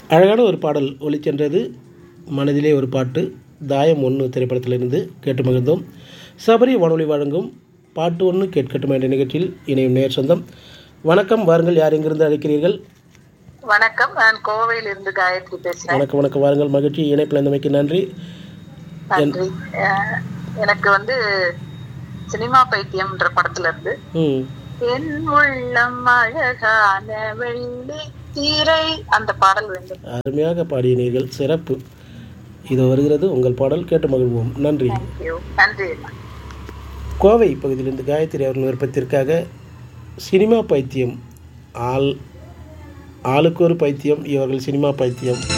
அழகான ஒரு பாடல் ஒலிச்சென்றது மனதிலே ஒரு பாட்டு தாயம் ஒன்று திரைப்படத்திலிருந்து கேட்டு மகிழ்ந்தோம் சபரி வானொலி வழங்கும் பாட்டு ஒன்று கேட்கட்டும் என்ற நிகழ்ச்சியில் இணையும் நேர் சொந்தம் வணக்கம் வாருங்கள் யார் எங்கிருந்து அழைக்கிறீர்கள் வணக்கம் நான் கோவையில இருந்து காயத்ரி பேசுறேன் வணக்கம் வணக்கம் வாருங்கள் மகிழ்ச்சி இணைப்பில் இருந்தமைக்கு நன்றி நன்றி அஹ், எனக்கு வந்து சினிமா பைத்தியம்ன்ற படத்துல இருந்து ம் என் உள்ளம் அழகான வெள்ளி தீரை அந்த பாடல் வேண்டும் அருமையாக பாடினீர்கள் சிறப்பு இது வருகிறது உங்கள் பாடல் கேட்டு மகிழ்வோம் நன்றி தேங்க்யூ நன்றி கோவை பகுதியிலிருந்து காயத்ரி அவர்கள் விருப்பத்திற்காக சினிமா பைத்தியம் ஆள் ஆளுக்கு ஒரு பைத்தியம் இவர்கள் சினிமா பைத்தியம்